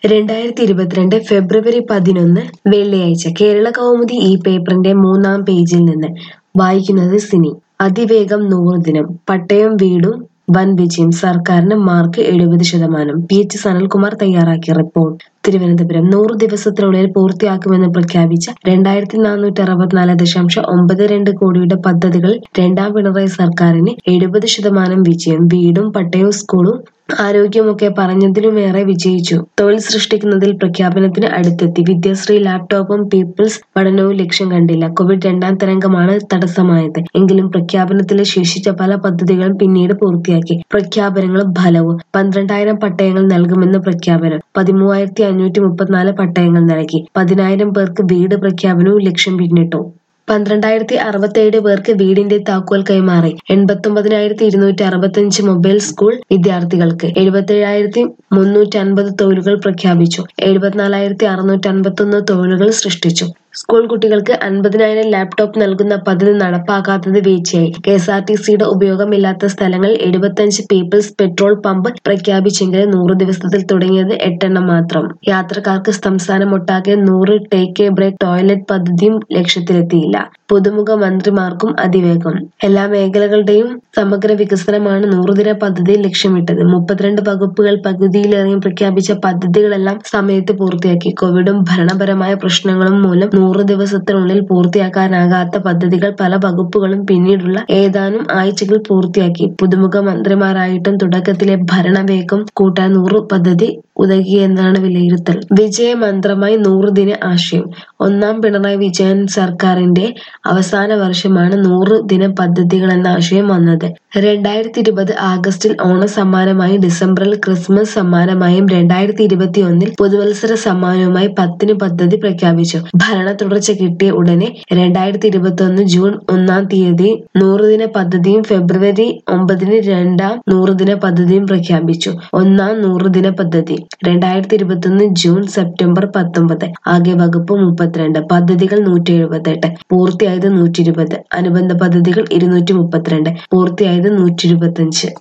രണ്ടായിരത്തി ഇരുപത്തിരണ്ട് ഫെബ്രുവരി പതിനൊന്ന് വെള്ളിയാഴ്ച കേരള കൗമുദി ഈ പേപ്പറിന്റെ മൂന്നാം പേജിൽ നിന്ന് വായിക്കുന്നത് സിനി അതിവേഗം നൂറ് ദിനം പട്ടയം വീടും വൻ വിജയം സർക്കാരിന് മാർക്ക് എഴുപത് ശതമാനം പി എച്ച് സനൽകുമാർ തയ്യാറാക്കിയ റിപ്പോർട്ട് തിരുവനന്തപുരം നൂറ് ദിവസത്തിനുള്ളിൽ പൂർത്തിയാക്കുമെന്ന് പ്രഖ്യാപിച്ച രണ്ടായിരത്തി നാനൂറ്റി അറുപത്തിനാല് ദശാംശം ഒമ്പത് രണ്ട് കോടിയുടെ പദ്ധതികൾ രണ്ടാം പിണറായി സർക്കാരിന് എഴുപത് ശതമാനം വിജയം വീടും പട്ടയവും സ്കൂളും ആരോഗ്യമൊക്കെ പറഞ്ഞതിലുമേറെ വിജയിച്ചു തൊഴിൽ സൃഷ്ടിക്കുന്നതിൽ പ്രഖ്യാപനത്തിന് അടുത്തെത്തി വിദ്യാശ്രീ ലാപ്ടോപ്പും പീപ്പിൾസ് പഠനവും ലക്ഷ്യം കണ്ടില്ല കോവിഡ് രണ്ടാം തരംഗമാണ് തടസ്സമായത് എങ്കിലും പ്രഖ്യാപനത്തിലെ ശേഷിച്ച പല പദ്ധതികളും പിന്നീട് പൂർത്തിയാക്കി പ്രഖ്യാപനങ്ങളും ഫലവും പന്ത്രണ്ടായിരം പട്ടയങ്ങൾ നൽകുമെന്ന് പ്രഖ്യാപനം പതിമൂവായിരത്തി അഞ്ഞൂറ്റി മുപ്പത്തിനാല് പട്ടയങ്ങൾ നൽകി പതിനായിരം പേർക്ക് വീട് പ്രഖ്യാപനവും ലക്ഷ്യം പിന്നിട്ടു പന്ത്രണ്ടായിരത്തി അറുപത്തേഴ് പേർക്ക് വീടിന്റെ താക്കോൽ കൈമാറി എൺപത്തൊമ്പതിനായിരത്തി ഇരുന്നൂറ്റി അറുപത്തഞ്ച് മൊബൈൽ സ്കൂൾ വിദ്യാർത്ഥികൾക്ക് എഴുപത്തേഴായിരത്തി മുന്നൂറ്റി അൻപത് തൊഴിലുകൾ പ്രഖ്യാപിച്ചു എഴുപത്തിനാലായിരത്തി അറുന്നൂറ്റി അൻപത്തൊന്ന് തൊഴിലുകൾ സൃഷ്ടിച്ചു സ്കൂൾ കുട്ടികൾക്ക് അൻപതിനായിരം ലാപ്ടോപ്പ് നൽകുന്ന പദ്ധതി നടപ്പാക്കാത്തത് വീഴ്ചയായി കെ എസ് ആർ ടി സിയുടെ ഉപയോഗമില്ലാത്ത സ്ഥലങ്ങളിൽ എഴുപത്തഞ്ച് പീപ്പിൾസ് പെട്രോൾ പമ്പ് പ്രഖ്യാപിച്ചെങ്കിലും നൂറ് ദിവസത്തിൽ തുടങ്ങിയത് എട്ടെണ്ണം മാത്രം യാത്രക്കാർക്ക് സംസ്ഥാനമൊട്ടാകെ നൂറ് ടേക്ക് എ ബ്രേക്ക് ടോയ്ലറ്റ് പദ്ധതിയും ലക്ഷ്യത്തിലെത്തിയില്ല പുതുമുഖ മന്ത്രിമാർക്കും അതിവേഗം എല്ലാ മേഖലകളുടെയും സമഗ്ര വികസനമാണ് നൂറുദിന പദ്ധതിയിൽ ലക്ഷ്യമിട്ടത് മുപ്പത്തിരണ്ട് വകുപ്പുകൾ പകുതിയിലേറെയും പ്രഖ്യാപിച്ച പദ്ധതികളെല്ലാം സമയത്ത് പൂർത്തിയാക്കി കോവിഡും ഭരണപരമായ പ്രശ്നങ്ങളും മൂലം നൂറ് ദിവസത്തിനുള്ളിൽ പൂർത്തിയാക്കാനാകാത്ത പദ്ധതികൾ പല വകുപ്പുകളും പിന്നീടുള്ള ഏതാനും ആഴ്ചകൾ പൂർത്തിയാക്കി പുതുമുഖ മന്ത്രിമാരായിട്ടും തുടക്കത്തിലെ ഭരണവേഗം കൂട്ടാൻ നൂറ് പദ്ധതി ഉതകിയെന്നാണ് വിലയിരുത്തൽ വിജയമന്ത്രമായി നൂറ് ദിന ആശയം ഒന്നാം പിണറായി വിജയൻ സർക്കാരിന്റെ അവസാന വർഷമാണ് നൂറ് ദിന പദ്ധതികൾ എന്ന ആശയം വന്നത് രണ്ടായിരത്തി ഇരുപത് ആഗസ്റ്റിൽ ഓണ സമ്മാനമായും ഡിസംബറിൽ ക്രിസ്മസ് സമ്മാനമായും രണ്ടായിരത്തി ഇരുപത്തി ഒന്നിൽ പുതുവത്സര സമ്മാനവുമായി പത്തിന് പദ്ധതി പ്രഖ്യാപിച്ചു ഭരണ തുടർച്ച കിട്ടിയ ഉടനെ രണ്ടായിരത്തി ഇരുപത്തി ഒന്ന് ജൂൺ ഒന്നാം തീയതി നൂറുദിന പദ്ധതിയും ഫെബ്രുവരി ഒമ്പതിന് രണ്ടാം നൂറുദിന പദ്ധതിയും പ്രഖ്യാപിച്ചു ഒന്നാം നൂറുദിന പദ്ധതി രണ്ടായിരത്തി ഇരുപത്തി ഒന്ന് ജൂൺ സെപ്റ്റംബർ പത്തൊമ്പത് ആകെ വകുപ്പ് മുപ്പത്തിരണ്ട് പദ്ധതികൾ നൂറ്റി എഴുപത്തെട്ട് പൂർത്തിയായത് നൂറ്റി ഇരുപത് അനുബന്ധ പദ്ധതികൾ ഇരുന്നൂറ്റി മുപ്പത്തിരണ്ട് പൂർത്തിയായത് നൂറ്റി ഇരുപത്തിയഞ്ച്